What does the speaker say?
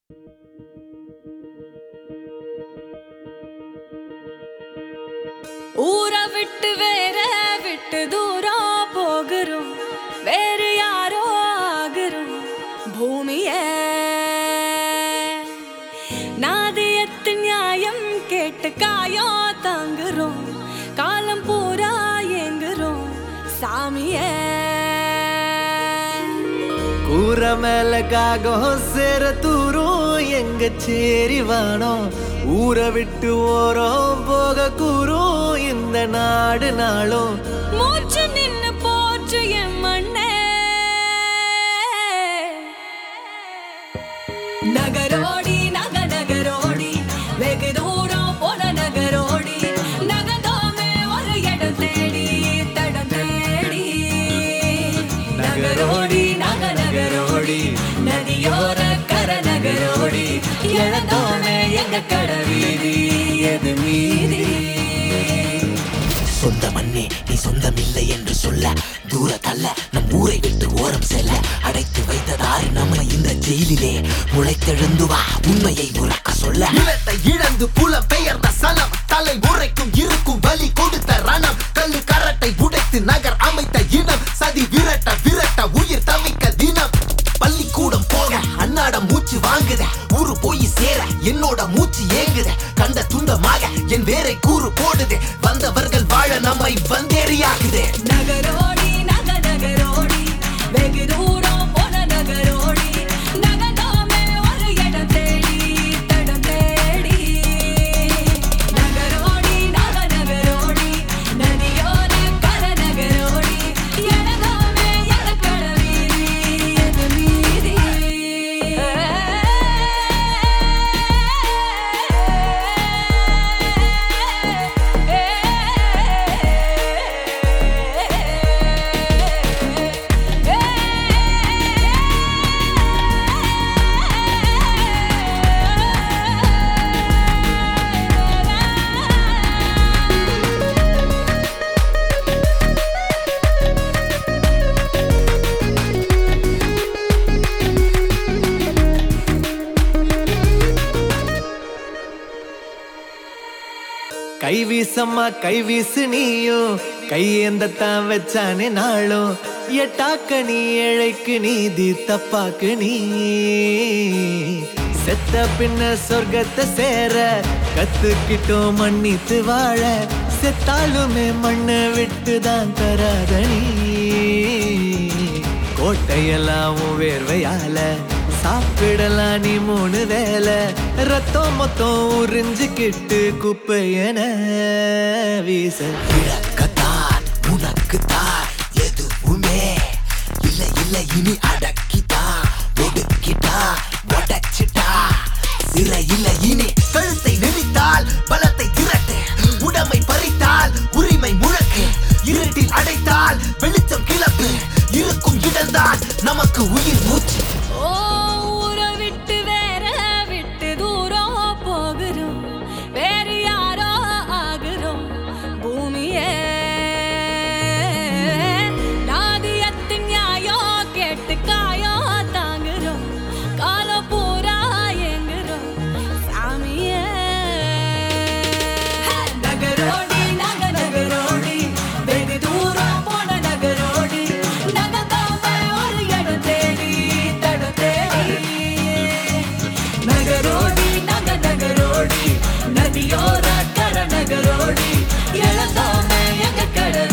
ஊரை விட்டு வேற விட்டு தூரம் போகிறோம் வேறு யாரோ ஆகிறோம் பூமிய நாதியத்து நியாயம் கேட்டு காயம் தாங்குறோம் காலம் பூரா ஏங்குறோம் சாமிய கூற மேல காகம் சேர தூரும் எங்க சேரி வானம் ஊரை விட்டு ஓரம் போக கூறும் இந்த நாடு நாளும் மூச்சு நின்னு போச்சு என் மண்ணே நகரோடி நக நகரோடி வெகு தூரம் போன நகரோடி நகதோமே ஒரு இடம் தேடி தடம் தேடி நகரோடி நக நகரோடி நதியோர கர நகரோடி இழந்தோமே எங்க கடவீதி எது மீதி சொந்த மண்ணே நீ சொந்தமில்லை என்று சொல்ல தூர தள்ள நம் ஊரை விட்டு ஓரம் செல்ல அடைத்து வைத்ததாறு நம்மை இந்த ஜெயிலிலே முளைத்தெழுந்து வா உண்மையை உறக்க சொல்ல நிலத்தை இழந்து புல பெயர்ந்த சனம் தலை உரைக்கும் இருக்கும் வலி கொடுத்த ரணம் கல்லு கரட்டை உடைத்து நகர் அமைத்த இனம் சதி விரட்ட விரட்ட உயிர் தவிக்க தினம் பள்ளிக்கூடம் போக அன்னாடம் மூச்சு வாங்குத ஊரு போய் சேர என்னோட மூச்சு ஏங்குத கண்ட துண்டமாக என் வேரை கூறு போடுது வந்தவர்கள் வாழ நம்மை வந்தேறியாகுதே நகரோடி நக நகரோடி வெகு தூரம் போன நகரோடி நகதாமே ஒரு இடம் தேடி தடம் தேடி நகரோடி நக நகரோடி நதியோர கர நகரோடி எனதாமே எனக்கட வீதி எது மீதி கை வீசம்மா கை வீசு நீயும் கையேந்தத்தான் வச்சானே நாளும் எட்டாக்க நீ ஏழைக்கு நீதி தப்பாக்கு நீ செத்த பின்ன சொர்க்கத்தை சேர கத்துக்கிட்டோம் மன்னித்து வாழ செத்தாலுமே மண்ணை விட்டு தான் தராத நீ கோட்டையெல்லாம் உன் வேர்வையால சாப்பிடலாம் நீ மூணு வேலை ரத்தம் மொத்தம் உறிஞ்சுக்கிட்டு குப்பையன வீச இழக்கத்தான் உனக்குத்தான் எதுவுமே இல்லை இல்லை இனி அடக்கிட்டா ஒடுக்கிட்டா உடச்சிட்டா சிறை இல்லை இனி கழுத்தை நெறித்தால் பலத்தை திரட்டு உடமை பறித்தால் உரிமை முழக்கு இருட்டில் அடைத்தால் வெளிச்சம் கிளப்பு இருக்கும் இடம்தான் நமக்கு உயிர் மூச்சு ஓ ஊரை விட்டு வேற விட்டு தூரம் போகிறோம் வேறு யாரோ ஆகிறோம் பூமியே நாதியத்தின் நியாயம் கேட்டு காயம் தாங்குறோம் காலம் பூரா ஏங்குறோம் சாமியே நகரோடி நக நகரோடி வெகு தூரம் போன நகரோடி நகதாம ஒரு இடம் தேடி தடம் தேடி நகரோடி நக நகரோடி நதியோர கர நகரோடி இழந்தாம எங்க கடல்